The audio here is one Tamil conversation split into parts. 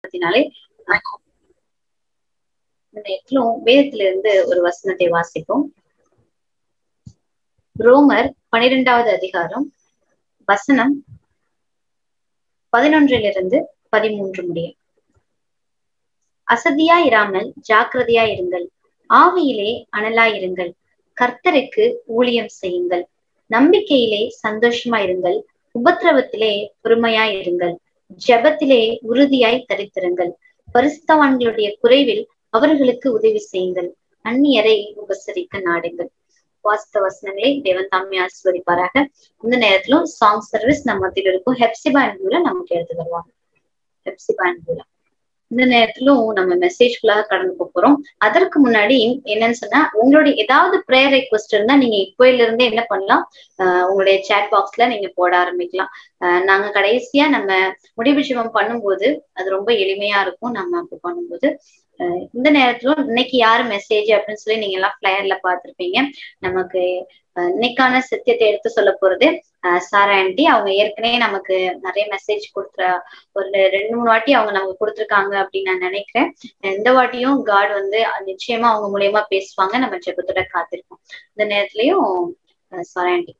நாற்பத்தினாலே இந்த நேரத்திலும் வேதத்திலிருந்து ஒரு வசனத்தை வாசிப்போம் ரோமர் பனிரெண்டாவது அதிகாரம் வசனம் பதினொன்றிலிருந்து பதிமூன்று முடியும் அசதியாய் இராமல் ஜாக்கிரதையாய் இருங்கள் ஆவியிலே அனலாயிருங்கள் கர்த்தருக்கு ஊழியம் செய்யுங்கள் நம்பிக்கையிலே சந்தோஷமா இருங்கள் உபத்திரவத்திலே பொறுமையாய் இருங்கள் ஜெபத்திலே உறுதியாய் தரித்திருங்கள் பரிசுத்தவான்களுடைய குறைவில் அவர்களுக்கு உதவி செய்யுங்கள் அந்நியரை உபசரிக்க நாடுங்கள் வாஸ்த வசனங்களை தேவன் தாமே ஆசிர்வதிப்பாராக இந்த நேரத்திலும் சாங் சர்வீஸ் நம்ம மத்தியில் இருக்கும் ஹெப்சிபா அன்புல நமக்கு எடுத்து வருவாங்க ஹெப்சிபா அன்புல இந்த நேரத்திலும் நம்ம மெசேஜ்குள்ளாக கடந்து போக போறோம் அதற்கு முன்னாடி என்னன்னு சொன்னா உங்களுடைய ஏதாவது ப்ரேயர் ரெக்வஸ்ட் இருந்தா நீங்க இப்போல இருந்தே என்ன பண்ணலாம் ஆஹ் உங்களுடைய சேட் பாக்ஸ்ல நீங்க போட ஆரம்பிக்கலாம் ஆஹ் நாங்க கடைசியா நம்ம முடிவு ஜெபம் பண்ணும்போது அது ரொம்ப எளிமையா இருக்கும் நம்ம அப்படி பண்ணும்போது ஆஹ் இந்த நேரத்திலும் இன்னைக்கு யாரு மெசேஜ் அப்படின்னு சொல்லி நீங்க எல்லாம் பிளேயர்ல பாத்திருப்பீங்க நமக்கு ஆஹ் இன்னைக்கான சத்தியத்தை எடுத்து சொல்ல போறது ஆஹ் சாரா ஆண்டி அவங்க ஏற்கனவே நமக்கு நிறைய மெசேஜ் கொடுத்துற ஒரு ரெண்டு மூணு வாட்டி அவங்க நமக்கு கொடுத்துருக்காங்க அப்படின்னு நான் நினைக்கிறேன் இந்த வாட்டியும் காட் வந்து நிச்சயமா அவங்க மூலியமா பேசுவாங்க நம்ம ஜெபத்தோட காத்திருக்கோம் இந்த நேரத்திலயும் ஆஹ் சாரா ஆண்டி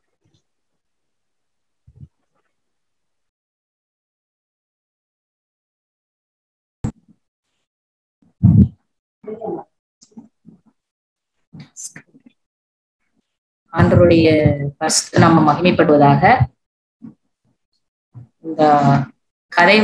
ஆண்டருடைய பரிசுத்த நம்ம மகிமைப்படுவதாக இந்த கதை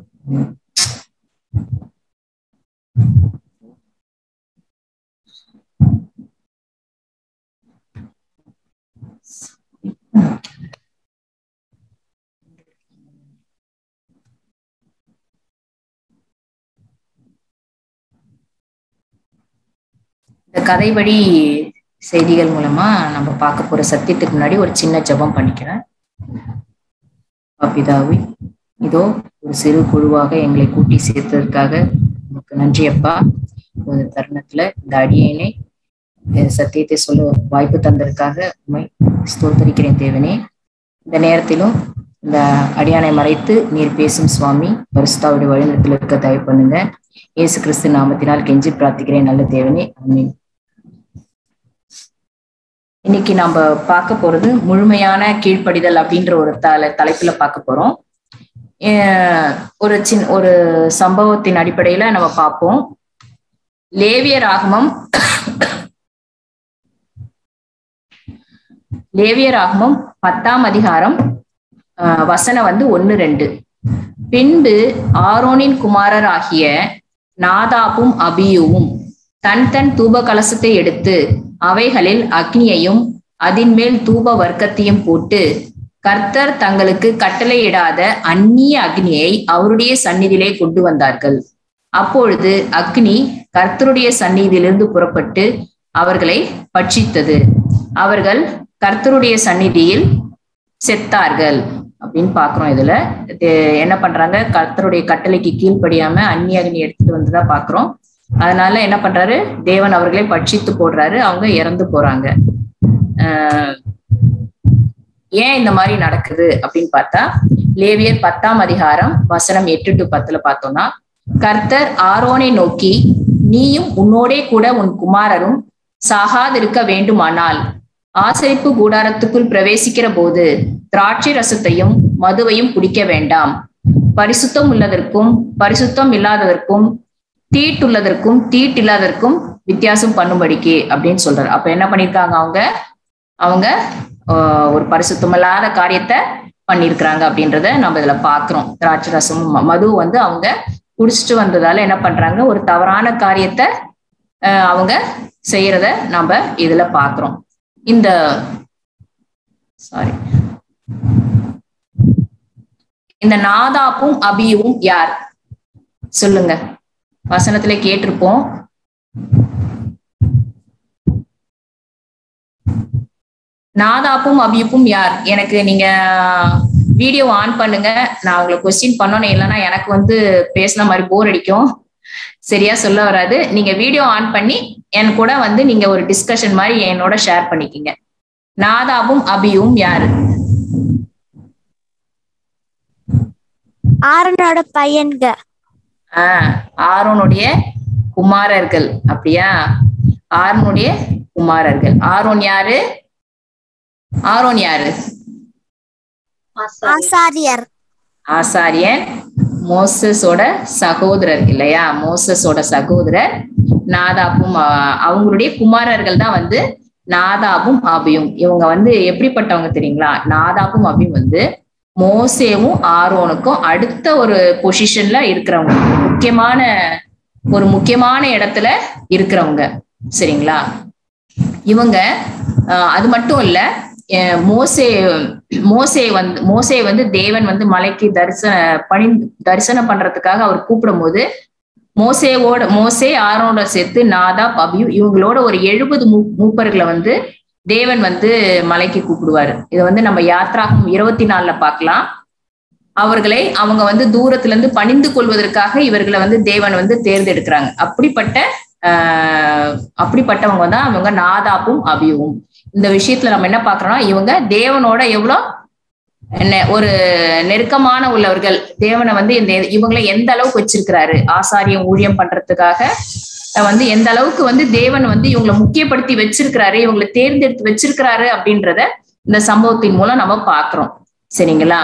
இந்த கதைபடி செய்திகள் மூலமா நம்ம பார்க்க போற சத்தியத்துக்கு முன்னாடி ஒரு சின்ன ஜெபம் பண்ணிக்கிறேன் பிதாவி இதோ ஒரு சிறு குழுவாக எங்களை கூட்டி சேர்த்ததற்காக உனக்கு நன்றி அப்பா ஒரு தருணத்துல இந்த அடியேனை சத்தியத்தை சொல்ல வாய்ப்பு தந்ததற்காக உண்மை ஸ்தோத்தரிக்கிறேன் தேவனே இந்த நேரத்திலும் இந்த அடியானை மறைத்து நீர் பேசும் சுவாமி பரிசுத்தாவுடைய வழிநடத்தில் இருக்க தயவு பண்ணுங்க இயேசு கிறிஸ்து நாமத்தினால் கெஞ்சி பிரார்த்திக்கிறேன் நல்ல தேவனே அமீன் இன்னைக்கு நம்ம பார்க்க போறது முழுமையான கீழ்ப்படிதல் அப்படின்ற ஒரு தல தலைப்புல பார்க்க போறோம் ஒரு சின் ஒரு சம்பவத்தின் அடிப்படையில நம்ம பார்ப்போம் லேவிய ராகமம் லேவிய ராகமம் பத்தாம் அதிகாரம் வசனம் வந்து ஒன்னு ரெண்டு பின்பு ஆரோனின் குமாரர் ஆகிய நாதாப்பும் அபியுவும் தன் தன் தூப கலசத்தை எடுத்து அவைகளில் அக்னியையும் அதின் மேல் தூப வர்க்கத்தையும் போட்டு கர்த்தர் தங்களுக்கு கட்டளையிடாத அந்நிய அக்னியை அவருடைய சந்நிதியிலே கொண்டு வந்தார்கள் அப்பொழுது அக்னி கர்த்தருடைய சந்நிதியிலிருந்து புறப்பட்டு அவர்களை பட்சித்தது அவர்கள் கர்த்தருடைய சந்நிதியில் செத்தார்கள் அப்படின்னு பாக்குறோம் இதுல என்ன பண்றாங்க கர்த்தருடைய கட்டளைக்கு கீழ்ப்படியாம அந்நிய அக்னி எடுத்துட்டு வந்துதான் பாக்குறோம் அதனால என்ன பண்றாரு தேவன் அவர்களை பட்சித்து போடுறாரு அவங்க இறந்து போறாங்க ஆஹ் ஏன் இந்த மாதிரி நடக்குது அப்படின்னு பார்த்தா லேவியர் பத்தாம் அதிகாரம் வசனம் எட்டு டு பத்துல பார்த்தோம்னா கர்த்தர் ஆரோனை நோக்கி நீயும் உன்னோடே கூட உன் குமாரரும் சாகாதிருக்க வேண்டுமானால் ஆசரிப்பு கூடாரத்துக்குள் பிரவேசிக்கிற போது திராட்சை ரசத்தையும் மதுவையும் குடிக்க வேண்டாம் பரிசுத்தம் உள்ளதற்கும் பரிசுத்தம் இல்லாததற்கும் தீட்டுள்ளதற்கும் தீட்டில்லாததற்கும் வித்தியாசம் பண்ணும்படிக்கு அப்படின்னு சொல்றாரு அப்ப என்ன பண்ணிருக்காங்க அவங்க அவங்க ஒரு பரிசுத்தமில்லாத காரியத்தை பண்ணிருக்கிறாங்க அப்படின்றத நம்ம இதுல பாக்குறோம் திராட்சை ரசம் மது வந்து அவங்க குடிச்சிட்டு வந்ததால என்ன பண்றாங்க ஒரு தவறான காரியத்தை அவங்க செய்யறத நம்ம இதுல பாக்குறோம் இந்த சாரி இந்த நாதாப்பும் அபியும் யார் சொல்லுங்க வசனத்துல கேட்டிருப்போம் நாதாப்பும் அபியுப்பும் யார் எனக்கு நீங்க வீடியோ ஆன் பண்ணுங்க நான் உங்களை கொஸ்டின் பண்ணணும் இல்லைன்னா எனக்கு வந்து பேசின மாதிரி போர் அடிக்கும் சரியா சொல்ல வராது நீங்க வீடியோ ஆன் பண்ணி என் கூட வந்து நீங்க ஒரு டிஸ்கஷன் மாதிரி என்னோட ஷேர் பண்ணிக்கிங்க நாதாவும் அபியும் யாரு ஆரனோட பையன்க ஆஹ் ஆரோனுடைய குமாரர்கள் அப்படியா ஆரோனுடைய குமாரர்கள் ஆரோன் யாரு ஆரோன் யாரு ஆசாரி ஆசாரியர் ஆசாரியன் மோசஸோட சகோதரர் இல்லையா மோசஸோட சகோதரர் நாதாப்பும் ஆஹ், அவங்களுடைய குமாரர்கள் தான் வந்து நாதாபும் அபியும் இவங்க வந்து எப்படிப்பட்டவங்க தெரியுங்களா நாதாபும் அபியும் வந்து மோசேவும் ஆரோனுக்கும் அடுத்த ஒரு பொசிஷன்ல இருக்கிறவங்க முக்கியமான ஒரு முக்கியமான இடத்துல இருக்கிறவங்க சரிங்களா இவங்க ஆஹ், அது மட்டும் இல்ல அஹ், மோசே மோசே வந்து மோசே வந்து தேவன் வந்து மலைக்கு தரிசன பணி தரிசனம் பண்றதுக்காக அவர் கூப்பிடும் போது மோசேவோட மோசே ஆரோட சேர்த்து நாதாப் அபியும் இவங்களோட ஒரு எழுபது மூப்பர்களை வந்து தேவன் வந்து மலைக்கு கூப்பிடுவாரு இதை வந்து நம்ம யாத்ராகம் இருபத்தி நாலுல பார்க்கலாம் அவர்களை அவங்க வந்து தூரத்துல இருந்து பணிந்து கொள்வதற்காக இவர்களை வந்து தேவன் வந்து தேர்ந்தெடுக்கிறாங்க அப்படிப்பட்ட ஆஹ் அப்படிப்பட்டவங்க தான் அவங்க நாதாப்பும் அபியும் இந்த விஷயத்துல நம்ம என்ன பாக்குறோம்னா இவங்க தேவனோட எவ்வளோ என்ன ஒரு நெருக்கமான உள்ளவர்கள் தேவனை வந்து இந்த இவங்களை எந்த அளவுக்கு வச்சிருக்கிறாரு ஆசாரியம் ஊழியம் பண்றதுக்காக அஹ் வந்து எந்த அளவுக்கு வந்து தேவன் வந்து இவங்களை முக்கியப்படுத்தி வச்சிருக்கிறாரு இவங்களை தேர்ந்தெடுத்து வச்சிருக்கிறாரு அப்படின்றத இந்த சம்பவத்தின் மூலம் நம்ம பாக்குறோம் சரிங்களா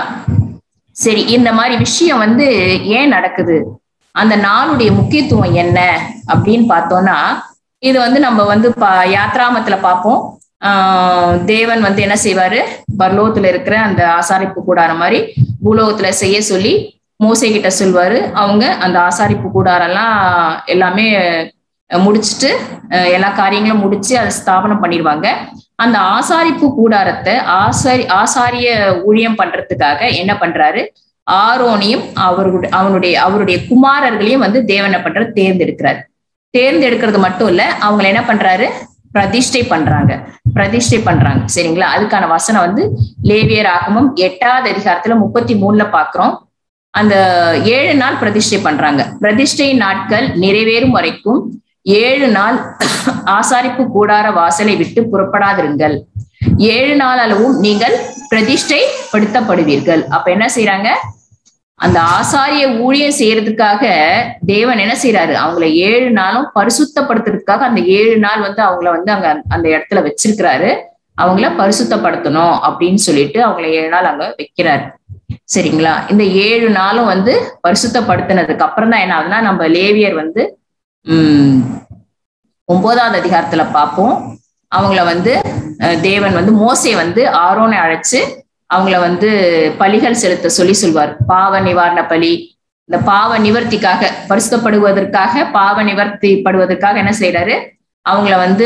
சரி இந்த மாதிரி விஷயம் வந்து ஏன் நடக்குது அந்த நாளுடைய முக்கியத்துவம் என்ன அப்படின்னு பார்த்தோம்னா இது வந்து நம்ம வந்து பா யாத்ராமத்துல பார்ப்போம் ஆஹ் தேவன் வந்து என்ன செய்வாரு பர்லோகத்துல இருக்கிற அந்த ஆசாரிப்பு கூடாரம் மாதிரி பூலோகத்துல செய்ய சொல்லி மோசை கிட்ட சொல்வாரு அவங்க அந்த ஆசாரிப்பு கூடாரெல்லாம் எல்லாமே அஹ், முடிச்சிட்டு அஹ், எல்லா காரியங்களும் முடிச்சு அதை ஸ்தாபனம் பண்ணிடுவாங்க அந்த ஆசாரிப்பு கூடாரத்தை ஆசாரி ஆசாரிய ஊழியம் பண்றதுக்காக என்ன பண்றாரு ஆரோனையும் அவருடைய அவனுடைய அவருடைய குமாரர்களையும் வந்து தேவனை பண்ற தேர்ந்தெடுக்கிறார் தேர்ந்தெடுக்கிறது மட்டும் இல்ல அவங்களை என்ன பண்றாரு பிரதிஷ்டை பண்றாங்க பிரதிஷ்டை பண்றாங்க சரிங்களா அதுக்கான வசனம் வந்து லேவியர் ஆகமம் எட்டாவது அதிகாரத்துல முப்பத்தி மூணுல பாக்குறோம் அந்த ஏழு நாள் பிரதிஷ்டை பண்றாங்க பிரதிஷ்டை நாட்கள் நிறைவேறும் வரைக்கும் ஏழு நாள் ஆசாரிப்பு கூடார வாசலை விட்டு புறப்படாதிருங்கள் ஏழு நாள் அளவும் நீங்கள் பிரதிஷ்டை படுத்தப்படுவீர்கள் அப்ப என்ன செய்யறாங்க அந்த ஆசாரிய ஊழியம் செய்யறதுக்காக தேவன் என்ன செய்யறாரு அவங்கள ஏழு நாளும் பரிசுத்தப்படுத்துறதுக்காக அந்த ஏழு நாள் வந்து அவங்கள வந்து அங்க அந்த இடத்துல வச்சிருக்கிறாரு அவங்கள பரிசுத்தப்படுத்தணும் அப்படின்னு சொல்லிட்டு அவங்கள ஏழு நாள் அங்க வைக்கிறாரு சரிங்களா இந்த ஏழு நாளும் வந்து பரிசுத்தப்படுத்தினதுக்கு அப்புறம் தான் என்ன ஆகுதுன்னா நம்ம லேவியர் வந்து உம் ஒன்பதாவது அதிகாரத்துல பார்ப்போம் அவங்கள வந்து அஹ், தேவன் வந்து மோசே வந்து ஆரோனை அழைச்சு அவங்கள வந்து பலிகள் செலுத்த சொல்லி சொல்வார் பாவ நிவாரண பலி இந்த பாவ நிவர்த்திக்காக பரிசுத்தப்படுவதற்காக பாவ நிவர்த்திப்படுவதற்காக என்ன செய்யறாரு அவங்கள வந்து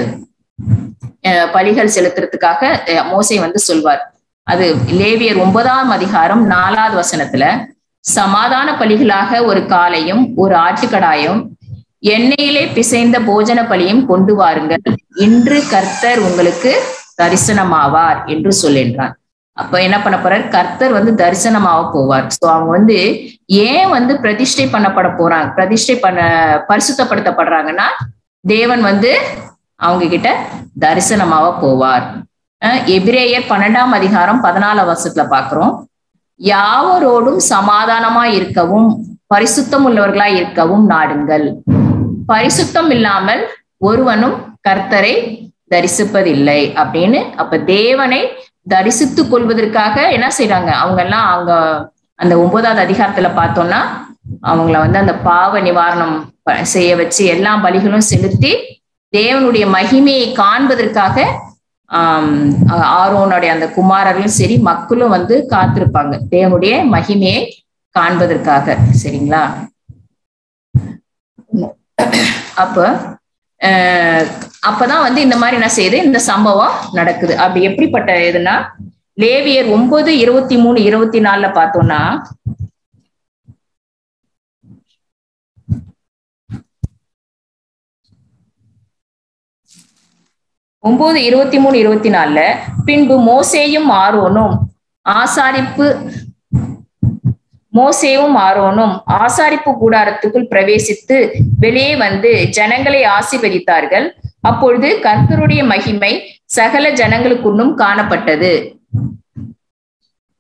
அஹ், பலிகள் செலுத்துறதுக்காக அஹ், மோசே வந்து சொல்வார் அது லேவியர் ஒன்பதாம் அதிகாரம் நாலாவது வசனத்துல சமாதான பலிகளாக ஒரு காளையும் ஒரு ஆட்டுக்கடாயும் எண்ணெயிலே பிசைந்த போஜன பலியும் கொண்டு வாருங்கள் இன்று கர்த்தர் உங்களுக்கு தரிசனமாவார் என்று சொல்லின்றான் அப்ப என்ன பண்ண போறார் கர்த்தர் வந்து தரிசனமாக போவார் சோ அவங்க வந்து ஏன் வந்து பிரதிஷ்டை பண்ணப்பட போறாங்க பிரதிஷ்டை பண்ண பரிசுத்தப்படுத்தப்படுறாங்கன்னா தேவன் வந்து அவங்க கிட்ட தரிசனமாக போவார் அஹ் எபிரேயர் பன்னெண்டாம் அதிகாரம் பதினாலாம் வருஷத்துல பாக்குறோம் யாவரோடும் சமாதானமா இருக்கவும் பரிசுத்தம் உள்ளவர்களா இருக்கவும் நாடுங்கள் பரிசுத்தம் இல்லாமல் ஒருவனும் கர்த்தரை தரிசிப்பதில்லை அப்படின்னு அப்ப தேவனை தரிசித்து கொள்வதற்காக என்ன செய்றாங்க அவங்க எல்லாம் அவங்க அந்த ஒன்பதாவது அதிகாரத்துல பார்த்தோம்னா அவங்கள வந்து அந்த பாவ நிவாரணம் ப- செய்ய வச்சு எல்லா பலிகளும் செலுத்தி தேவனுடைய மகிமையை காண்பதற்காக ஆஹ் ஆரோனுடைய அந்த குமாரர்களும் சரி மக்களும் வந்து காத்திருப்பாங்க தேவனுடைய மகிமையை காண்பதற்காக சரிங்களா அப்ப அஹ் அப்பதான் வந்து இந்த மாதிரி என்ன செய்யுது இந்த சம்பவம் நடக்குது அப்படி எப்படிப்பட்ட இதுன்னா லேவியர் ஒன்பது இருபத்தி மூணு இருபத்தி நாலுல பார்த்தோம்னா ஒன்பது இருபத்தி மூணு இருபத்தி நாலுல பின்பு மோசேயும் ஆரோனும் ஆசாரிப்பு மோசேவும் ஆரோனும் ஆசாரிப்பு கூடாரத்துக்குள் பிரவேசித்து வெளியே வந்து ஜனங்களை ஆசீர்வதித்தார்கள் அப்பொழுது கர்த்தருடைய மகிமை சகல ஜனங்களுக்குள்ளும் காணப்பட்டது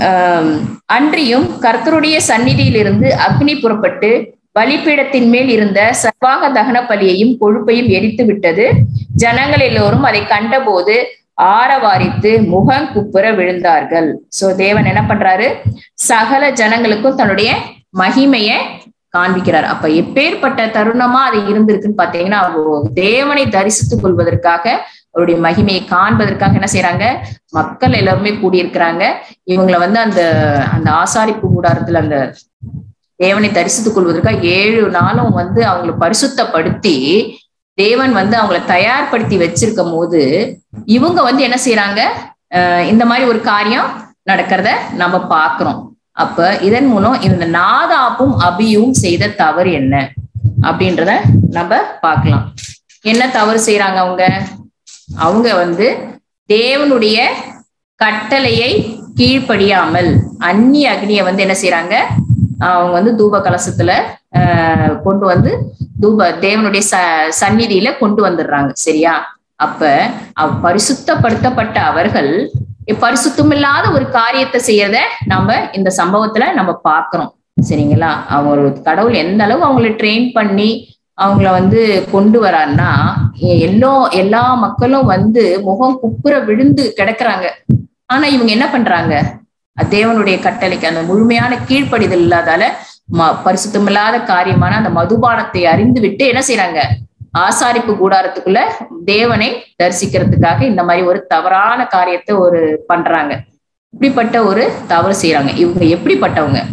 ஆஹ் அன்றியும் கர்த்தருடைய சந்நிதியிலிருந்து அக்னி புறப்பட்டு பலிபீடத்தின் மேல் இருந்த சர்வாங்க தகன பலியையும் கொழுப்பையும் எரித்து விட்டது ஜனங்கள் எல்லோரும் அதை கண்டபோது ஆரவாரித்து முகம் குப்புற விழுந்தார்கள் சோ தேவன் என்ன பண்றாரு சகல ஜனங்களுக்கும் தன்னுடைய மகிமையை காண்பிக்கிறார் அப்ப எப்பேற்பட்ட தருணமா அது இருந்திருக்குன்னு பாத்தீங்கன்னா தேவனை தரிசித்துக் கொள்வதற்காக அவருடைய மகிமையை காண்பதற்காக என்ன செய்யறாங்க மக்கள் எல்லாருமே கூடியிருக்கிறாங்க இவங்களை வந்து அந்த அந்த ஆசாரிப்பு கூடாரத்துல அந்த தேவனை தரிசித்துக் கொள்வதற்காக ஏழு நாளும் வந்து அவங்களை பரிசுத்தப்படுத்தி தேவன் வந்து அவங்கள தயார்படுத்தி வச்சிருக்கும் போது இவங்க வந்து என்ன செய்யறாங்க இந்த மாதிரி ஒரு காரியம் நடக்கிறத நம்ம பாக்குறோம் அப்ப இதன் மூலம் இந்த நாதாப்பும் அபியும் செய்த தவறு என்ன அப்படின்றத நம்ம பார்க்கலாம் என்ன தவறு செய்யறாங்க அவங்க அவங்க வந்து தேவனுடைய கட்டளையை கீழ்ப்படியாமல் அந்நிய அக்னியை வந்து என்ன செய்யறாங்க அவங்க வந்து தூப கலசத்துல ஆஹ் கொண்டு வந்து தூப தேவனுடைய ச சந்நிதியில கொண்டு வந்துடுறாங்க சரியா அப்ப அவ் பரிசுத்தப்படுத்தப்பட்ட அவர்கள் பரிசுத்தமில்லாத ஒரு காரியத்தை செய்யறத நம்ம இந்த சம்பவத்துல நம்ம பாக்குறோம் சரிங்களா அவங்க ஒரு கடவுள் எந்த அளவு அவங்கள ட்ரெயின் பண்ணி அவங்கள வந்து கொண்டு வரான்னா எல்லோ எல்லா மக்களும் வந்து முகம் குப்புற விழுந்து கிடக்குறாங்க ஆனா இவங்க என்ன பண்றாங்க தேவனுடைய கட்டளைக்கு அந்த முழுமையான கீழ்ப்படிதல் இல்லாதால ம பரிசுத்தமில்லாத காரியமான அந்த மதுபானத்தை அறிந்து விட்டு என்ன செய்யறாங்க ஆசாரிப்பு கூடாரத்துக்குள்ள தேவனை தரிசிக்கிறதுக்காக இந்த மாதிரி ஒரு தவறான காரியத்தை ஒரு பண்றாங்க இப்படிப்பட்ட ஒரு தவறு செய்யறாங்க இவங்க எப்படிப்பட்டவங்க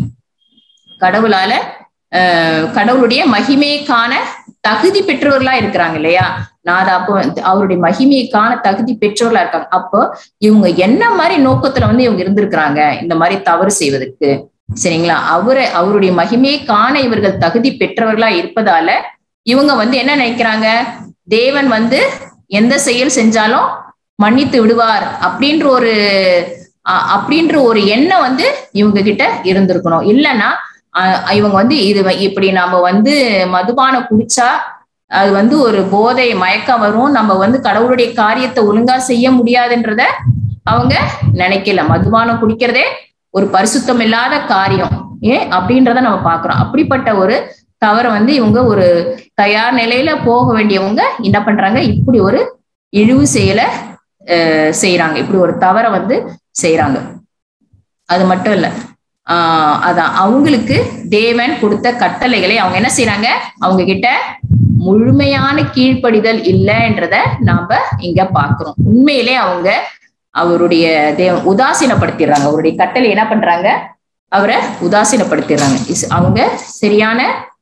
கடவுளால அஹ் கடவுளுடைய மகிமையை காண தகுதி பெற்றவர்களா இருக்கிறாங்க இல்லையா நாதாப்போ அவருடைய மகிமையை காண தகுதி பெற்றவர்களா இருக்காங்க அப்போ இவங்க என்ன மாதிரி நோக்கத்துல வந்து இவங்க இருந்திருக்கிறாங்க இந்த மாதிரி தவறு செய்வதற்கு சரிங்களா அவரை அவருடைய மகிமையை காண இவர்கள் தகுதி பெற்றவர்களா இருப்பதால இவங்க வந்து என்ன நினைக்கிறாங்க தேவன் வந்து எந்த செயல் செஞ்சாலும் மன்னித்து விடுவார் அப்படின்ற ஒரு அப்படின்ற ஒரு எண்ணம் வந்து இவங்க கிட்ட இருந்திருக்கணும் இல்லைன்னா இவங்க வந்து இது இப்படி நம்ம வந்து மதுபானம் குடிச்சா அது வந்து ஒரு போதை மயக்கம் வரும் நம்ம வந்து கடவுளுடைய காரியத்தை ஒழுங்கா செய்ய முடியாதுன்றத அவங்க நினைக்கல மதுபானம் குடிக்கிறதே ஒரு பரிசுத்தம் இல்லாத காரியம் ஏன் அப்படின்றத நம்ம பாக்குறோம் அப்படிப்பட்ட ஒரு தவறை வந்து இவங்க ஒரு தயார் நிலையில போக வேண்டியவங்க என்ன பண்றாங்க இப்படி ஒரு இழிவு செயலை செய்யறாங்க இப்படி ஒரு தவறை வந்து செய்யறாங்க அது மட்டும் இல்ல ஆஹ் அதான் அவங்களுக்கு தேவன் கொடுத்த கட்டளைகளை அவங்க என்ன செய்யறாங்க அவங்க கிட்ட முழுமையான கீழ்ப்படிதல் இல்லைன்றத நாம இங்க பாக்குறோம் உண்மையிலே அவங்க அவருடைய தேவ உதாசீனப்படுத்திடுறாங்க அவருடைய கட்டளை என்ன பண்றாங்க அவரை உதாசீனப்படுத்திடுறாங்க அவங்க சரியான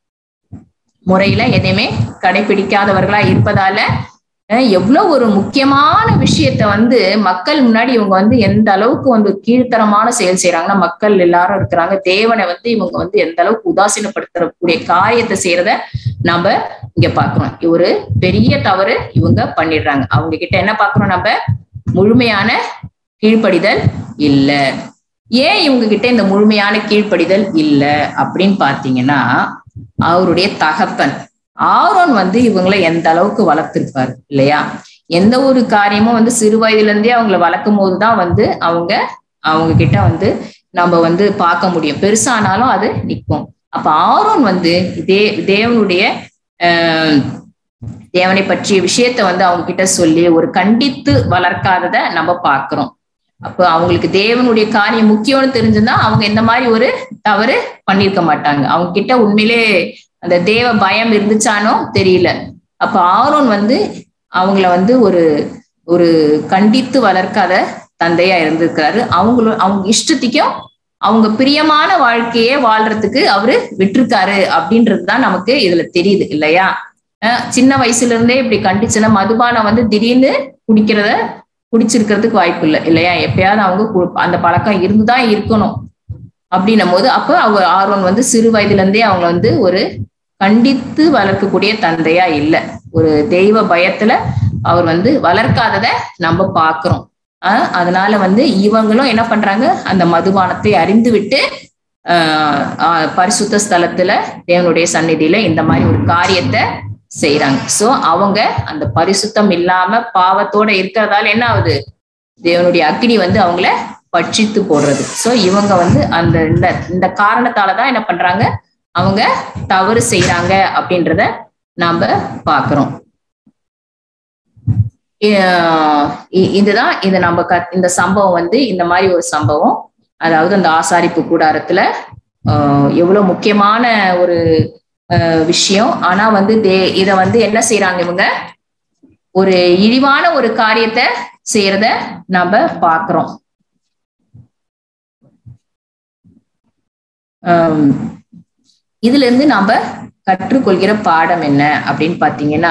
முறையில எதையுமே கடைபிடிக்காதவர்களா இருப்பதால எவ்வளவு ஒரு முக்கியமான விஷயத்த வந்து மக்கள் முன்னாடி இவங்க வந்து எந்த அளவுக்கு வந்து கீழ்த்தரமான செயல் செய்யறாங்கன்னா மக்கள் எல்லாரும் இருக்கிறாங்க தேவனை வந்து இவங்க வந்து எந்த அளவுக்கு உதாசீனப்படுத்தக்கூடிய காரியத்தை செய்யறத நாம இங்க பாக்குறோம் ஒரு பெரிய தவறு இவங்க பண்ணிடுறாங்க அவங்க கிட்ட என்ன பாக்குறோம் நம்ம முழுமையான கீழ்ப்படிதல் இல்ல ஏன் இவங்க கிட்ட இந்த முழுமையான கீழ்ப்படிதல் இல்ல அப்படின்னு பாத்தீங்கன்னா அவருடைய தகப்பன் ஆரோன் வந்து இவங்களை எந்த அளவுக்கு வளர்த்திருப்பாரு இல்லையா எந்த ஒரு காரியமும் வந்து சிறு வயதுல இருந்தே அவங்களை வளர்க்கும் போதுதான் வந்து அவங்க அவங்க கிட்ட வந்து நம்ம வந்து பார்க்க முடியும் பெருசானாலும் அது நிற்கும் அப்ப ஆரோன் வந்து தே தேவனுடைய ஆஹ் தேவனை பற்றிய விஷயத்த வந்து அவங்க கிட்ட சொல்லி ஒரு கண்டித்து வளர்க்காதத நம்ம பார்க்கிறோம் அப்ப அவங்களுக்கு தேவனுடைய காரியம் முக்கியம்னு தெரிஞ்சுதான் அவங்க இந்த மாதிரி ஒரு தவறு பண்ணிருக்க மாட்டாங்க அவங்க கிட்ட உண்மையிலே அந்த தேவ பயம் இருந்துச்சானோ தெரியல அப்ப ஆரோன் வந்து அவங்கள வந்து ஒரு ஒரு கண்டித்து வளர்க்காத தந்தையா இருந்திருக்கிறாரு அவங்களும் அவங்க இஷ்டத்துக்கும் அவங்க பிரியமான வாழ்க்கையே வாழ்றதுக்கு அவரு விட்டிருக்காரு அப்படின்றதுதான் நமக்கு இதுல தெரியுது இல்லையா சின்ன வயசுல இருந்தே இப்படி கண்டிச்சுன்னா மதுபானம் வந்து திடீர்னு குடிக்கிறத குடிச்சிருக்கிறதுக்கு வாய்ப்பு இல்லை இல்லையா எப்பயாவது அவங்க அந்த பழக்கம் இருந்துதான் இருக்கணும் அப்படின்னும் போது அப்ப அவர் ஆர்வன் வந்து சிறு வயதுல இருந்தே அவங்க வந்து ஒரு கண்டித்து வளர்க்கக்கூடிய தந்தையா இல்லை ஒரு தெய்வ பயத்துல அவர் வந்து வளர்க்காதத நம்ம பாக்குறோம் ஆஹ் அதனால வந்து இவங்களும் என்ன பண்றாங்க அந்த மதுபானத்தை அறிந்து விட்டு ஆஹ் பரிசுத்த ஸ்தலத்துல தேவனுடைய சந்நிதியில இந்த மாதிரி ஒரு காரியத்தை செய்யறாங்க சோ அவங்க அந்த பரிசுத்தம் இல்லாம பாவத்தோட இருக்கிறதால என்ன ஆகுது தேவனுடைய அக்னி வந்து அவங்கள பட்சித்து போடுறது சோ இவங்க வந்து அந்த இந்த இந்த காரணத்தாலதான் என்ன பண்றாங்க அவங்க தவறு செய்யறாங்க அப்படின்றத நாம பாக்குறோம் இதுதான் இது நம்ம க இந்த சம்பவம் வந்து இந்த மாதிரி ஒரு சம்பவம் அதாவது அந்த ஆசாரிப்பு கூடாரத்துல எவ்வளவு முக்கியமான ஒரு விஷயம் ஆனா வந்து தே இத வந்து என்ன செய்யறாங்க இவங்க ஒரு இழிவான ஒரு காரியத்தை செய்யறத நாம பாக்குறோம் இதுல இருந்து நாம கற்றுக்கொள்கிற பாடம் என்ன அப்படின்னு பாத்தீங்கன்னா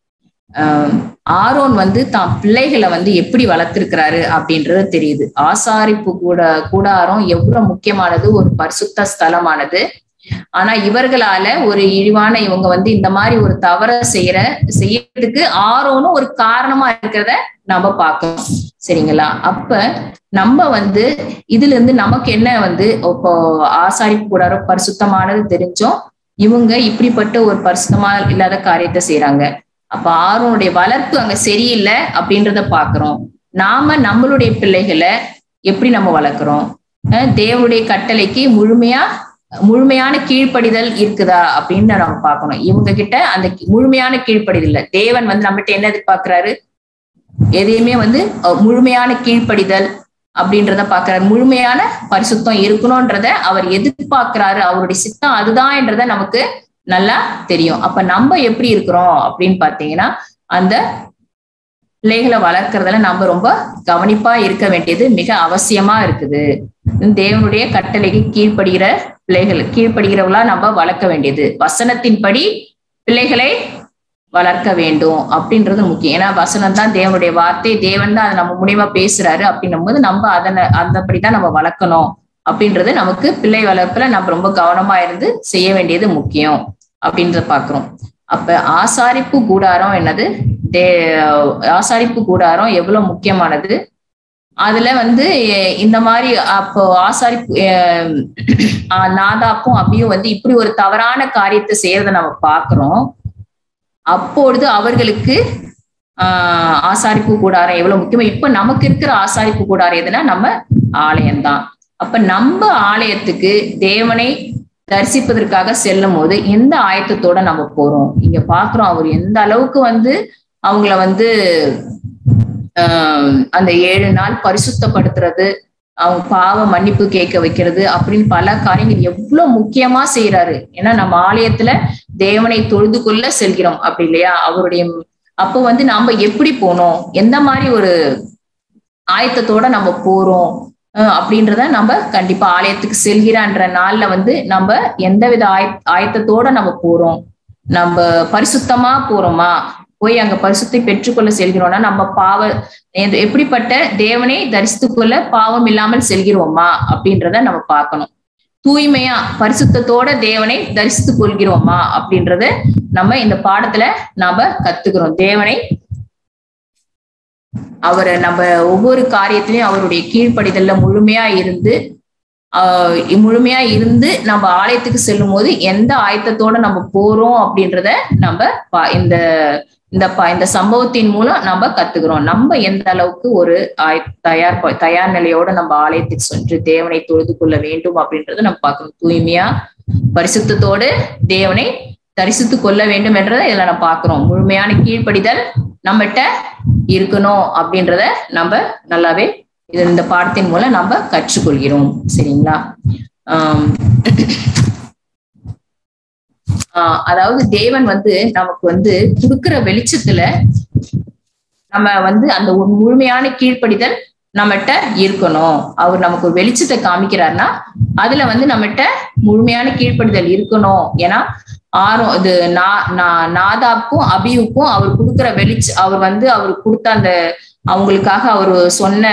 ஆரோன் வந்து தான் பிள்ளைகளை வந்து எப்படி வளர்த்திருக்கிறாரு அப்படின்றது தெரியுது ஆசாரிப்பு கூட கூடாரம் எவ்வளவு முக்கியமானது ஒரு பரிசுத்த ஸ்தலமானது ஆனா இவர்களால ஒரு இழிவான இவங்க வந்து இந்த மாதிரி ஒரு தவற செய்யற செய்யறதுக்கு ஆரோனும் ஒரு காரணமா இருக்கிறத நம்ம பார்க்கணும் சரிங்களா அப்ப நம்ம வந்து இதுல இருந்து நமக்கு என்ன வந்து இப்போ ஆசாரிப்பு கூடாரம் பரிசுத்தமானது தெரிஞ்சோம் இவங்க இப்படிப்பட்ட ஒரு பரிசுத்தமா இல்லாத காரியத்தை செய்யறாங்க அப்ப ஆரோனுடைய வளர்ப்பு அங்க சரியில்லை அப்படின்றத பாக்குறோம் நாம நம்மளுடைய பிள்ளைகளை எப்படி நம்ம வளர்க்குறோம் தேவனுடைய கட்டளைக்கு முழுமையா முழுமையான கீழ்ப்படிதல் இருக்குதா அப்படின்னு நம்ம பார்க்கணும் இவங்க கிட்ட அந்த முழுமையான கீழ்ப்படிதல் தேவன் வந்து நம்மகிட்ட என்ன எதிர்பார்க்கிறாரு எதையுமே வந்து முழுமையான கீழ்ப்படிதல் அப்படின்றத பாக்குறாரு முழுமையான பரிசுத்தம் இருக்கணும்ன்றத அவர் எதிர்பார்க்கிறாரு அவருடைய சித்தம் அதுதான் என்றத நமக்கு நல்லா தெரியும் அப்ப நம்ம எப்படி இருக்கிறோம் அப்படின்னு பாத்தீங்கன்னா அந்த பிள்ளைகளை வளர்க்கறதுல நம்ம ரொம்ப கவனிப்பா இருக்க வேண்டியது மிக அவசியமா இருக்குது தேவனுடைய கட்டளைக்கு கீழ்ப்படுகிற பிள்ளைகள் கீழ்ப்படுகிறவங்களா நம்ம வளர்க்க வேண்டியது வசனத்தின்படி பிள்ளைகளை வளர்க்க வேண்டும் அப்படின்றது முக்கியம் ஏன்னா வசனம் தான் தேவனுடைய வார்த்தை தேவன் தான் அதை நம்ம முடிவா பேசுறாரு அப்படின்னும் போது நம்ம அதனை அந்தபடிதான் நம்ம வளர்க்கணும் அப்படின்றது நமக்கு பிள்ளை வளர்ப்புல நம்ம ரொம்ப கவனமா இருந்து செய்ய வேண்டியது முக்கியம் அப்படின்றத பாக்குறோம் அப்ப ஆசாரிப்பு கூடாரம் என்னது தே ஆசாரிப்பு கூடாரம் எவ்வளவு முக்கியமானது அதுல வந்து இந்த மாதிரி அப்போ ஆசாரிப்பு நாதாப்பும் அபியும் வந்து இப்படி ஒரு தவறான காரியத்தை செய்யறத நம்ம பாக்குறோம் அப்பொழுது அவர்களுக்கு ஆஹ் ஆசாரிப்பு கூடாரம் எவ்வளவு முக்கியமா இப்ப நமக்கு இருக்கிற ஆசாரிப்பு கூடாரம் எதுனா நம்ம ஆலயம்தான் அப்ப நம்ம ஆலயத்துக்கு தேவனை தரிசிப்பதற்காக செல்லும் போது எந்த ஆயத்தத்தோட நம்ம போறோம் இங்க பாக்குறோம் அவர் எந்த அளவுக்கு வந்து அவங்கள வந்து ஆஹ் அந்த ஏழு நாள் பரிசுத்தப்படுத்துறது அவங்க பாவ மன்னிப்பு கேட்க வைக்கிறது அப்படின்னு பல காரியங்கள் எவ்வளவு முக்கியமா செய்யறாரு ஏன்னா நம்ம ஆலயத்துல தேவனை தொழுது கொள்ள செல்கிறோம் அப்படி இல்லையா அவருடைய அப்போ வந்து நாம எப்படி போனோம் எந்த மாதிரி ஒரு ஆயத்தத்தோட நம்ம போறோம் அப்படின்றத நம்ம கண்டிப்பா ஆலயத்துக்கு செல்கிறான்ற நாள்ல வந்து நம்ம எந்தவித ஆய ஆயத்தத்தோட நம்ம போறோம் நம்ம பரிசுத்தமா போறோமா போய் அங்க பரிசுத்தை பெற்றுக்கொள்ள செல்கிறோம்னா நம்ம பாவ எப்படிப்பட்ட தேவனை தரிசித்து கொள்ள பாவம் இல்லாமல் செல்கிறோமா அப்படின்றத நம்ம பார்க்கணும் தூய்மையா பரிசுத்தத்தோட தேவனை தரிசித்து கொள்கிறோமா அப்படின்றத நம்ம இந்த பாடத்துல நாம கத்துக்கிறோம் தேவனை அவரை நம்ம ஒவ்வொரு காரியத்திலையும் அவருடைய கீழ்ப்படிதல்ல முழுமையா இருந்து ஆஹ் முழுமையா இருந்து நம்ம ஆலயத்துக்கு செல்லும் போது எந்த ஆயத்தத்தோட நம்ம போறோம் அப்படின்றத நம்ம இந்த இந்த இந்த சம்பவத்தின் மூலம் நம்ம கத்துக்கிறோம் நம்ம எந்த அளவுக்கு ஒரு ஆய் தயார் தயார் நிலையோட நம்ம ஆலயத்துக்கு சென்று தேவனை தொழுது கொள்ள வேண்டும் அப்படின்றத நம்ம பார்க்கணும் தூய்மையா பரிசுத்தத்தோடு தேவனை தரிசித்து கொள்ள வேண்டும் என்றதை இதுல நம்ம பார்க்கிறோம் முழுமையான கீழ்ப்படிதல் நம்மகிட்ட இருக்கணும் அப்படின்றத நம்ம நல்லாவே இது இந்த பாடத்தின் மூலம் நம்ம கற்றுக்கொள்கிறோம் சரிங்களா ஆஹ் ஆஹ் அதாவது தேவன் வந்து நமக்கு வந்து கொடுக்கிற வெளிச்சத்துல நம்ம வந்து அந்த முழுமையான கீழ்ப்படிதல் நம்மகிட்ட இருக்கணும் அவர் நமக்கு ஒரு வெளிச்சத்தை காமிக்கிறாருன்னா அதுல வந்து நம்மகிட்ட முழுமையான கீழ்ப்படிதல் இருக்கணும் ஏன்னா ஆறும் இது நாதாப்பும் அபியுக்கும் அவர் கொடுக்குற வெளிச்ச அவர் வந்து அவர் கொடுத்த அந்த அவங்களுக்காக அவர் சொன்ன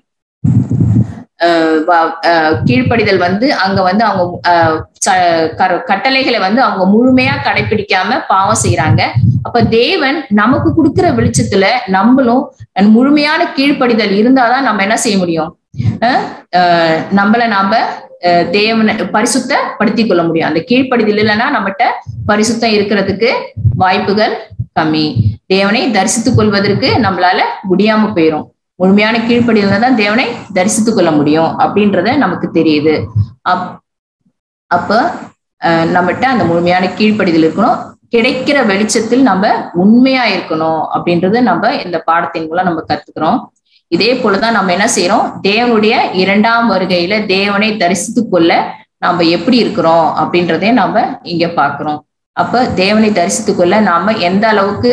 கீழ்ப்படிதல் வந்து அங்க வந்து அவங்க கட்டளைகளை வந்து அவங்க முழுமையா கடைபிடிக்காம பாவம் செய்யறாங்க அப்ப தேவன் நமக்கு கொடுக்கிற வெளிச்சத்துல நம்மளும் முழுமையான கீழ்ப்படிதல் இருந்தாதான் நம்ம என்ன செய்ய முடியும் நம்மள நாம தேவனை பரிசுத்தப்படுத்திக் கொள்ள முடியும் அந்த கீழ்ப்படிதல் இல்லைன்னா நம்மகிட்ட பரிசுத்தம் இருக்கிறதுக்கு வாய்ப்புகள் கம்மி தேவனை தரிசித்துக் கொள்வதற்கு நம்மளால முடியாம போயிரும் முழுமையான கீழ்ப்படிதல தான் தேவனை தரிசித்துக் கொள்ள முடியும் அப்படின்றத நமக்கு தெரியுது அப் அப்ப அஹ் நம்மகிட்ட அந்த முழுமையான கீழ்ப்படிதல் இருக்கணும் கிடைக்கிற வெளிச்சத்தில் நம்ம உண்மையா இருக்கணும் அப்படின்றத நம்ம இந்த பாடத்தின் மூலம் நம்ம கத்துக்கிறோம் இதே போலதான் நம்ம என்ன செய்யறோம் தேவனுடைய இரண்டாம் வருகையில தேவனை தரிசித்து கொள்ள நாம எப்படி இருக்கிறோம் அப்படின்றதையும் நாம இங்க பாக்குறோம் அப்ப தேவனை தரிசித்து கொள்ள நாம எந்த அளவுக்கு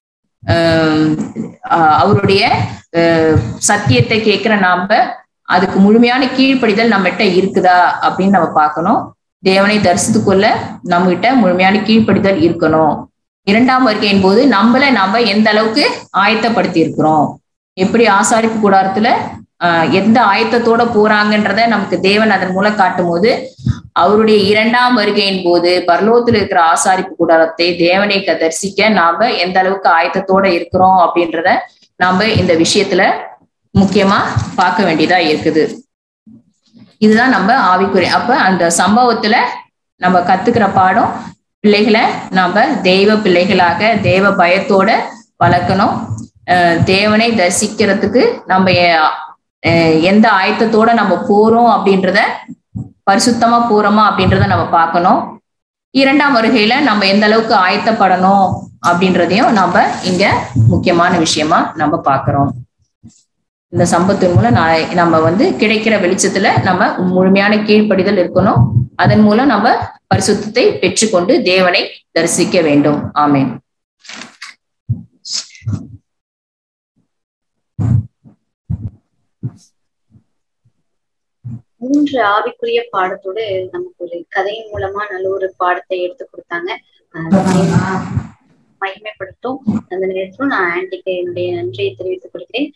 அவருடைய சத்தியத்தை கேட்கிற நாம அதுக்கு முழுமையான கீழ்ப்படிதல் நம்மகிட்ட இருக்குதா அப்படின்னு நம்ம பார்க்கணும் தேவனை தரிசித்து கொள்ள நம்ம கிட்ட முழுமையான கீழ்ப்படிதல் இருக்கணும் இரண்டாம் வருகையின் போது நம்மள நாம எந்த அளவுக்கு ஆயத்தப்படுத்தி இருக்கிறோம் எப்படி ஆசாரிப்பு கூடாரத்துல ஆஹ் எந்த ஆயத்தத்தோட போறாங்கன்றத நமக்கு தேவன் அதன் மூலம் காட்டும் போது அவருடைய இரண்டாம் வருகையின் போது பரலோகத்தில் இருக்கிற ஆசாரிப்பு கூடாரத்தை தேவனை தரிசிக்க நாம எந்த அளவுக்கு ஆயத்தத்தோட இருக்கிறோம் அப்படின்றத நாம இந்த விஷயத்துல முக்கியமா பார்க்க வேண்டியதா இருக்குது இதுதான் நம்ம ஆவிக்குறை அப்ப அந்த சம்பவத்துல நம்ம கத்துக்கிற பாடம் பிள்ளைகளை நாம தெய்வ பிள்ளைகளாக தேவ பயத்தோட வளர்க்கணும் தேவனை தரிசிக்கிறதுக்கு நம்ம எந்த ஆயத்தத்தோட நம்ம போறோம் அப்படின்றத பரிசுத்தமா போறோமா அப்படின்றத நம்ம பார்க்கணும் இரண்டாம் வருகையில நம்ம எந்த அளவுக்கு ஆயத்தப்படணும் அப்படின்றதையும் நம்ம இங்க முக்கியமான விஷயமா நம்ம பார்க்கிறோம் இந்த சம்பத்தின் மூலம் நம்ம வந்து கிடைக்கிற வெளிச்சத்துல நம்ம முழுமையான கீழ்ப்படிதல் இருக்கணும் அதன் மூலம் நம்ம பரிசுத்தத்தை பெற்றுக்கொண்டு தேவனை தரிசிக்க வேண்டும் ஆமேன் மூன்று ஆவிக்குரிய பாடத்தோடு நமக்கு ஒரு கதையின் மூலமா நல்ல ஒரு பாடத்தை எடுத்து கொடுத்தாங்க மகிமைப்படுத்தும் அந்த நேரத்திலும் நான் ஆன்டிக்கு என்னுடைய நன்றியை தெரிவித்துக் கொள்கிறேன்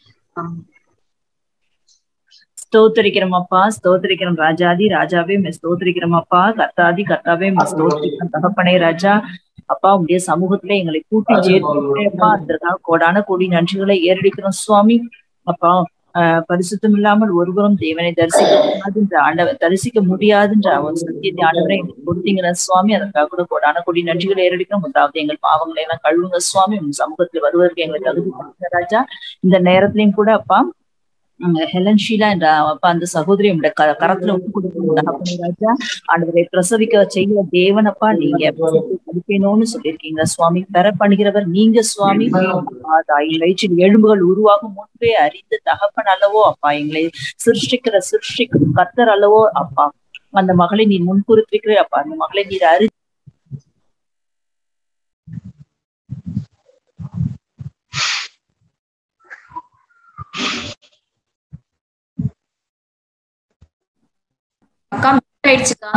ஸ்தோத்தரிக்கிறோம் அப்பா ஸ்தோத்தரிக்கிறோம் ராஜாதி ராஜாவே மே ஸ்தோத்தரிக்கிறோம் அப்பா கர்த்தாதி கர்த்தாவே மே ஸ்தோத்தரிக்கிறோம் தகப்பனே ராஜா அப்பா உடைய சமூகத்துல எங்களை கூட்டி சேர்த்துப்பா அதற்காக கோடான கோடி நன்றிகளை ஏறடிக்கிறோம் சுவாமி அப்பா ஆஹ் பரிசுத்தம் இல்லாமல் ஒருவரும் தேவனை தரிசிக்க முடியாதுன்ற ஆண்டவர் தரிசிக்க முடியாதுன்ற அவர் சத்தியத்தை ஆண்டவரை எங்களுக்கு கொடுத்தீங்க சுவாமி அதற்காக கூட கோடான கொடி நன்றிகளை ஏறடிக்கிறோம் முதலாவது எங்கள் பாவங்களை எல்லாம் கழுவுங்க சுவாமி உங்க சமூகத்துல வருவதற்கு எங்களுக்கு தகுதி கொடுங்க ராஜா இந்த நேரத்திலையும் கூட அப்பா ஹெலன் ஷீலா என்ற அப்பா அந்த சகோதரி உங்களுடைய க கரத்துல ஒப்பு கொடுக்கணும் ராஜா ஆண்டவரை பிரசவிக்க செய்கிற தேவனப்பா நீங்க படிக்கணும்னு சொல்லியிருக்கீங்க சுவாமி பெற பண்ணுகிறவர் நீங்க சுவாமி தாயின் வயிற்றில் எலும்புகள் உருவாகும் முன்பே அறிந்து தகப்பன் அல்லவோ அப்பா எங்களை சிருஷ்டிக்கிற சிருஷ்டிக்கும் கத்தர் அல்லவோ அப்பா அந்த மகளை நீ முன்குறித்திருக்கிற அப்பா அந்த மகளை நீர் அறி அக்கா ஆயிடுச்சுக்கா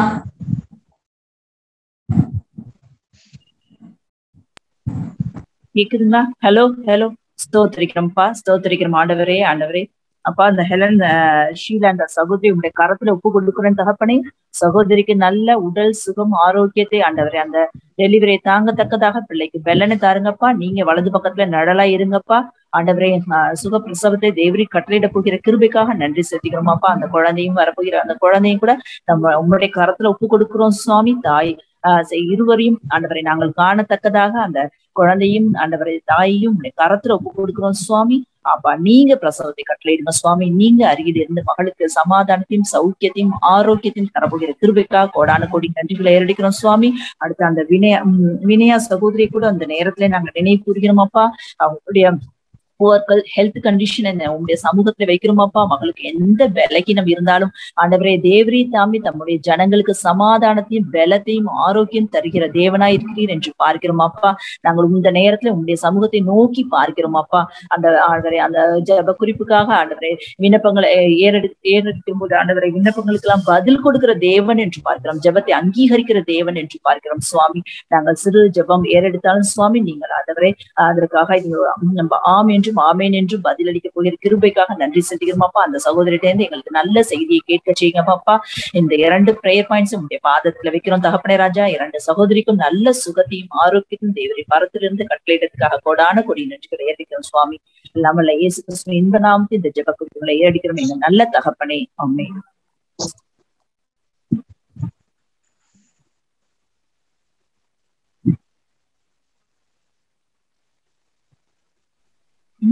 கேக்குதுங்களா ஹலோ ஹலோ ஸ்தோத்திரிக்கிறோம்ப்பா ஸ்தோத்திரிக்கிறோம் ஆண்டவரே ஆண்டவரே அப்பா அந்த ஹெலன் ஷீலா அந்த சகோதரி உங்களுடைய கரத்துல ஒப்பு கொடுக்குறேன் தகப்பனே சகோதரிக்கு நல்ல உடல் சுகம் ஆரோக்கியத்தை ஆண்டவரே அந்த டெலிவரியை தாங்கத்தக்கதாக பிள்ளைக்கு வெள்ளனை தாருங்கப்பா நீங்க வலது பக்கத்துல நடலா இருங்கப்பா ஆண்டவரே சுக பிரசவத்தை தேவரி கட்டளையிட போகிற கிருபைக்காக நன்றி செலுத்திக்கிறோமாப்பா அந்த குழந்தையும் வரப்போகிற அந்த குழந்தையும் கூட நம்ம உங்களுடைய கரத்துல ஒப்பு கொடுக்கிறோம் சுவாமி தாய் ஆஹ் இருவரையும் ஆண்டவரை நாங்கள் காணத்தக்கதாக அந்த குழந்தையும் ஆண்டவரை தாயையும் கரத்துல ஒப்பு கொடுக்கிறோம் சுவாமி அப்பா நீங்க பிரசவத்தை கட்டளையிடுங்க சுவாமி நீங்க அருகில் இருந்து மகளுக்கு சமாதானத்தையும் சௌக்கியத்தையும் ஆரோக்கியத்தையும் தரப்போகிற கிருபைக்காக கோடான கோடி நன்றிகளை ஏறடிக்கிறோம் சுவாமி அடுத்து அந்த வினய வினயா சகோதரி கூட அந்த நேரத்துல நாங்க நினைவு கூறுகிறோம் அப்பா அவங்களுடைய புவர்கள் ஹெல்த் கண்டிஷன் என்ன உங்களுடைய சமூகத்துல வைக்கிறோமாப்பா மகளுக்கு எந்த பலகீனம் இருந்தாலும் ஆண்டவரே தேவரி தாமி தம்முடைய ஜனங்களுக்கு சமாதானத்தையும் பலத்தையும் ஆரோக்கியம் தருகிற தேவனா இருக்கிறீர் என்று பார்க்கிறோமாப்பா நாங்கள் இந்த நேரத்துல உங்களுடைய சமூகத்தை நோக்கி பார்க்கிறோமாப்பா அந்த ஆண்டவரே அந்த ஜப குறிப்புக்காக ஆண்டவரே விண்ணப்பங்களை ஏறெடு ஏறெடுக்கும் போது ஆண்டவரை விண்ணப்பங்களுக்கு எல்லாம் பதில் கொடுக்கிற தேவன் என்று பார்க்கிறோம் ஜபத்தை அங்கீகரிக்கிற தேவன் என்று பார்க்கிறோம் சுவாமி நாங்கள் சிறு ஜபம் ஏறெடுத்தாலும் சுவாமி நீங்கள் ஆண்டவரே அதற்காக இது நம்ம ஆம் என்றும் ஆமேன் என்றும் பதிலளிக்க போகிற கிருபைக்காக நன்றி செலுத்துகிறோமாப்பா அந்த சகோதரிட்டேருந்து எங்களுக்கு நல்ல செய்தியை கேட்க செய்யுங்கப்பாப்பா இந்த இரண்டு பிரேயர் பாயிண்ட்ஸ் உங்களுடைய பாதத்துல வைக்கிறோம் தகப்பனே ராஜா இரண்டு சகோதரிக்கும் நல்ல சுகத்தையும் ஆரோக்கியத்தையும் தேவரி பரத்திலிருந்து கட்டளையிடத்துக்காக கொடான கொடி நன்றிகளை ஏறிக்கிறோம் சுவாமி இல்லாமல் இயேசு கிறிஸ்துவ இந்த நாமத்து இந்த ஜப குறிப்புகளை ஏறடிக்கிறோம் எங்க நல்ல தகப்பனே அம்மே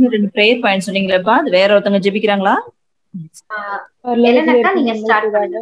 இன்னும் ரெண்டு ப்ரேயர் பாயிண்ட் சொன்னீங்களேப்பா அது வேற ஒருத்தவங்க ஜெபிக்கிறாங்களா ஆஹ் எலனாக்கா நீங்க ஸ்டார்ட் பண்ணுங்க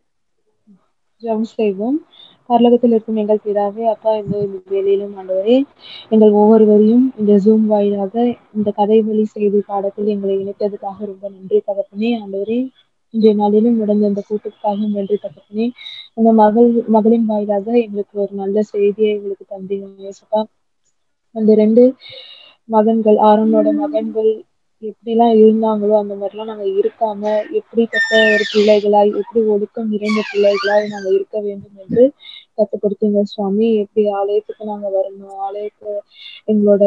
ஜெபம் செய்வோம் பரலோகத்தில் இருக்கும் எங்கள் பிதாவே அப்பா இந்த இந்த வேலையிலும் ஆண்டவரே எங்கள் ஒவ்வொருவரையும் இந்த ஜூம் வாயிலாக இந்த கதை வழி செய்தி பாடத்தில் எங்களை இணைத்ததுக்காக ரொம்ப நன்றி தகப்பனே ஆண்டவரே இன்றைய நாளிலும் நடந்த இந்த கூட்டத்துக்காக நன்றி தகப்பனே அந்த மகள் மகளின் வாயிலாக எங்களுக்கு ஒரு நல்ல செய்தியை எங்களுக்கு தந்தீங்க ஏசப்பா அந்த ரெண்டு மகன்கள் ஆரோனோட மகன்கள் எப்படிலாம் இருந்தாங்களோ அந்த மாதிரிலாம் நாங்க இருக்காம எப்படிப்பட்ட ஒரு பிள்ளைகளாய் எப்படி ஒழுக்கம் நிறைந்த பிள்ளைகளாய் நாங்க இருக்க வேண்டும் என்று கற்றுக் கொடுத்தீங்க சுவாமி எப்படி ஆலயத்துக்கு நாங்க வரணும் ஆலயத்துல எங்களோட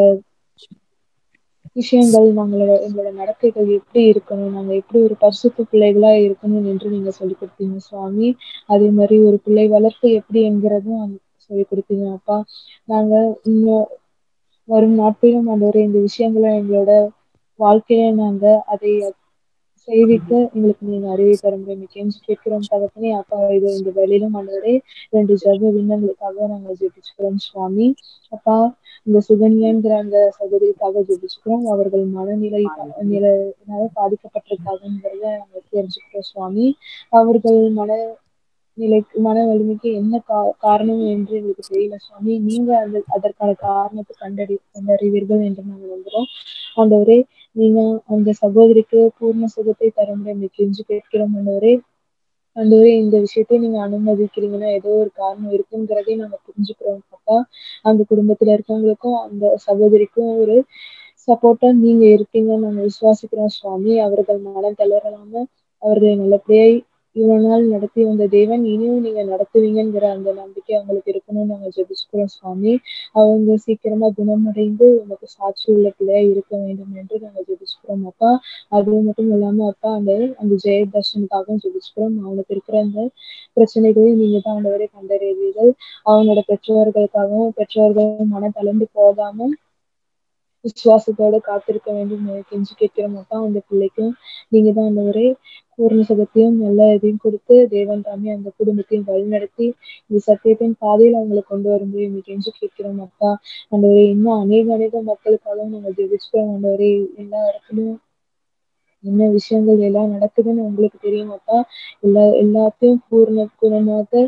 விஷயங்கள் நாங்களோட எங்களோட நடக்கைகள் எப்படி இருக்கணும் நாங்க எப்படி ஒரு பரிசுத்த பிள்ளைகளா இருக்கணும் என்று நீங்க சொல்லி கொடுத்தீங்க சுவாமி அதே மாதிரி ஒரு பிள்ளை வளர்ப்பு எப்படி என்கிறதும் சொல்லி கொடுத்தீங்க அப்பா நாங்க இன்னும் வரும் நாட்களிலும் ஆண்டவரே இந்த விஷயங்களை எங்களோட வாழ்க்கையில நாங்க அதை செய்திக்க எங்களுக்கு நீங்க அறிவை தர முடியும் கெஞ்சி கேட்கிறோம் தகப்பனே அப்பா இது இந்த வேலையிலும் ஆண்டவரே ரெண்டு ஜப விண்ணங்களுக்காக நாங்க ஜெபிச்சுக்கிறோம் சுவாமி அப்பா இந்த சுகன்யாங்கிற அந்த சகோதரிக்காக ஜெபிச்சுக்கிறோம் அவர்கள் மனநிலை நிலையினால பாதிக்கப்பட்டிருக்காங்கிறத நாங்க தெரிஞ்சுக்கிறோம் சுவாமி அவர்கள் மன நிலைக்கு மன வலிமைக்கு என்ன கா காரணம் என்று எங்களுக்கு தெரியல சுவாமி நீங்க அந்த அதற்கான காரணத்தை கண்டறி கண்டறிவீர்கள் என்று நாங்கள் நம்புறோம் ஆண்டவரே நீங்க அந்த சகோதரிக்கு பூர்ண சுகத்தை தர முடியும் கெஞ்சு கேட்கிறோம் ஆண்டவரே ஆண்டவரே இந்த விஷயத்தை நீங்க அனுமதிக்கிறீங்கன்னா ஏதோ ஒரு காரணம் இருக்குங்கிறதே நாங்க புரிஞ்சுக்கிறோம் அப்பா அந்த குடும்பத்துல இருக்கவங்களுக்கும் அந்த சகோதரிக்கும் ஒரு சப்போர்ட்டா நீங்க இருக்கீங்கன்னு நாங்க விசுவாசிக்கிறோம் சுவாமி அவர்கள் மனம் தளரலாம அவர்களை நல்லபடியா இவ்வளவு நாள் நடத்தி வந்த தேவன் இனியும் நீங்க நடத்துவீங்கிற அந்த நம்பிக்கை அவங்களுக்கு இருக்கணும்னு நாங்க ஜெபிச்சுக்கிறோம் சுவாமி அவங்க சீக்கிரமா குணமடைந்து உனக்கு சாட்சி உள்ள பிள்ளையா இருக்க வேண்டும் என்று நாங்க ஜெபிச்சுக்கிறோம் அப்பா அது மட்டும் இல்லாம அப்பா அந்த அந்த ஜெயதர்ஷனுக்காகவும் ஜெபிச்சுக்கிறோம் அவனுக்கு இருக்கிற அந்த பிரச்சனைகளையும் நீங்க தான் ஆண்டவரை கண்டறிவீர்கள் அவனோட பெற்றோர்களுக்காகவும் பெற்றோர்கள் மன தளர்ந்து போகாம விசுவாசத்தோட காத்திருக்க வேண்டும் கெஞ்சு கேட்கிறோம் அப்பா அந்த பிள்ளைக்கும் நீங்க தான் ஆண்டவரே பூர்ண சுகத்தையும் நல்ல இதையும் கொடுத்து தேவன் தாமே அந்த குடும்பத்தையும் வழிநடத்தி இந்த சத்தியத்தின் பாதையில் அவங்களை கொண்டு வரும்போது இன்னைக்கு கெஞ்சு கேட்கிறோம் அப்பா ஆண்டவரே இன்னும் அநேக அநேக மக்களுக்காகவும் நாங்கள் ஜெபிச்சுக்கிறோம் ஆண்டவரே எல்லா இடத்துலயும் என்ன விஷயங்கள் எல்லாம் நடக்குதுன்னு உங்களுக்கு தெரியும் அப்பா எல்லா எல்லாத்தையும் பூர்ண குணமாக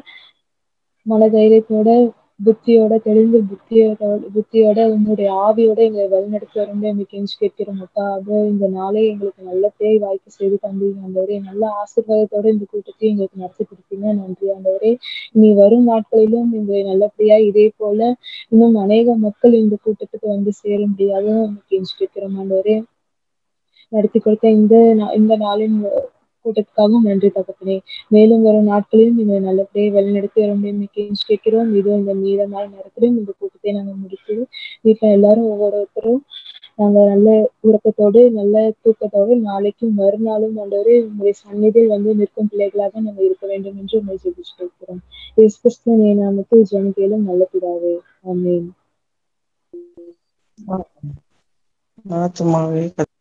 மனதைரியத்தோட புத்தியோட தெளிந்த புத்தியோட புத்தியோட உங்களுடைய ஆவியோட எங்களை வழிநடத்தி வரும்போது எங்களுக்கு கெஞ்சு கேட்கிறோம் அப்பா அது இந்த நாளே எங்களுக்கு நல்ல பேய் வாய்ப்பு செய்து தந்தீங்க ஆண்டவரே நல்ல ஆசீர்வாதத்தோட இந்த கூட்டத்தையும் எங்களுக்கு நடத்தி கொடுத்தீங்க நன்றி ஆண்டவரே இனி வரும் நாட்களிலும் எங்களை நல்லபடியா இதே போல இன்னும் அநேக மக்கள் இந்த கூட்டத்துக்கு வந்து சேர முடியாத கெஞ்சு கேட்கிறோம் ஆண்டவரே நடத்தி கொடுத்த இந்த இந்த நாளின் கூட்டத்துக்காகவும் நன்றி தகப்பனே மேலும் வரும் நாட்களிலும் நீங்க நல்லபடியாக வழிநடத்தி வர முடியும் கெஞ்சி கேட்கிறோம் இது இந்த மீதமான நேரத்திலும் இந்த கூட்டத்தை நாங்கள் முடித்து வீட்டுல எல்லாரும் ஒவ்வொருத்தரும் நாங்க நல்ல உறக்கத்தோடு நல்ல தூக்கத்தோடு நாளைக்கும் மறுநாளும் ஆண்டவரே உங்களுடைய சந்நிதியில் வந்து நிற்கும் பிள்ளைகளாக நாங்கள் இருக்க வேண்டும் என்று உங்களை ஜெபிச்சு கேட்கிறோம் இயேசு கிறிஸ்துவின் என் நாமத்தில் ஜெனிக்கையிலும் நல்ல பிதாவே ஆமென் ஆத்மாவே